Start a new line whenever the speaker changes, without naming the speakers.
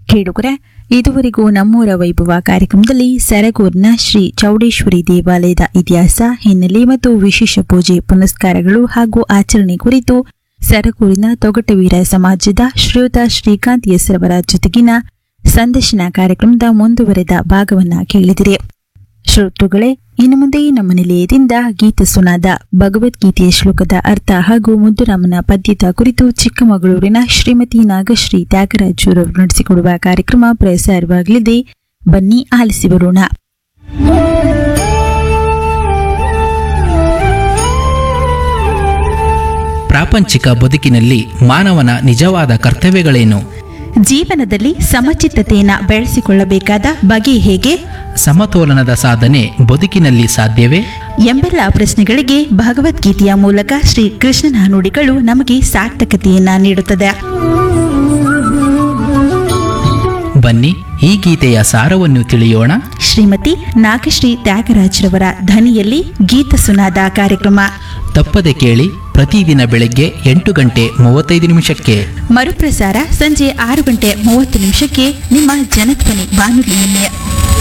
ಕೇಳುಗರೆ ಇದುವರೆಗೂ ನಮ್ಮೂರ ವೈಭವ ಕಾರ್ಯಕ್ರಮದಲ್ಲಿ ಸರಗೂರಿನ ಶ್ರೀ ಚೌಡೇಶ್ವರಿ ದೇವಾಲಯದ ಇತಿಹಾಸ ಹಿನ್ನೆಲೆ ಮತ್ತು ವಿಶೇಷ ಪೂಜೆ ಪುನಸ್ಕಾರಗಳು ಹಾಗೂ ಆಚರಣೆ ಕುರಿತು ಸರಗೂರಿನ ತೊಗಟವೀರ ಸಮಾಜದ ಶ್ರೀಯುತ ಶ್ರೀಕಾಂತ್ ಎಸ್ ರವರ ಜೊತೆಗಿನ ಸಂದರ್ಶನ ಕಾರ್ಯಕ್ರಮದ ಮುಂದುವರೆದ ಭಾಗವನ್ನ ಕೇಳಿದಿರಿ ಶ್ರೋತೃಗಳೇ ಇನ್ನು ಮುಂದೆ ನಮ್ಮ ನಿಲಯದಿಂದ ಗೀತ ಸುನಾದ ಭಗವದ್ಗೀತೆಯ ಶ್ಲೋಕದ ಅರ್ಥ ಹಾಗೂ ಮುದ್ದುರಾಮನ ಪದ್ಯದ ಕುರಿತು ಚಿಕ್ಕಮಗಳೂರಿನ ಶ್ರೀಮತಿ ನಾಗಶ್ರೀ ತ್ಯಾಗರಾಜರವರು ನಡೆಸಿಕೊಡುವ ಕಾರ್ಯಕ್ರಮ ಪ್ರಸಾರವಾಗಲಿದೆ ಬನ್ನಿ ಆಲಿಸಿ ಬರೋಣ
ಪ್ರಾಪಂಚಿಕ ಬದುಕಿನಲ್ಲಿ ಮಾನವನ ನಿಜವಾದ ಕರ್ತವ್ಯಗಳೇನು
ಜೀವನದಲ್ಲಿ ಸಮಚಿತ್ತತೆಯನ್ನು ಬೆಳೆಸಿಕೊಳ್ಳಬೇಕಾದ ಬಗೆ ಹೇಗೆ
ಸಮತೋಲನದ ಸಾಧನೆ ಬದುಕಿನಲ್ಲಿ ಸಾಧ್ಯವೇ
ಎಂಬೆಲ್ಲ ಪ್ರಶ್ನೆಗಳಿಗೆ ಭಗವದ್ಗೀತೆಯ ಮೂಲಕ ಶ್ರೀ ಕೃಷ್ಣನ ನುಡಿಗಳು ನಮಗೆ ಸಾರ್ಥಕತೆಯನ್ನ ನೀಡುತ್ತದೆ
ಬನ್ನಿ ಈ ಗೀತೆಯ ಸಾರವನ್ನು ತಿಳಿಯೋಣ
ಶ್ರೀಮತಿ ನಾಗಶ್ರೀ ತ್ಯಾಗರಾಜ್ರವರ ಧ್ವನಿಯಲ್ಲಿ ಗೀತ ಸುನಾದ ಕಾರ್ಯಕ್ರಮ
ತಪ್ಪದೆ ಕೇಳಿ ಪ್ರತಿದಿನ ಬೆಳಗ್ಗೆ ಎಂಟು ಗಂಟೆ ಮೂವತ್ತೈದು ನಿಮಿಷಕ್ಕೆ
ಮರುಪ್ರಸಾರ ಸಂಜೆ ಆರು ಗಂಟೆ ಮೂವತ್ತು ನಿಮಿಷಕ್ಕೆ ನಿಮ್ಮ ಜನಧ್ವನಿ ಬಾನುಲಿಯಲ್ಲಿ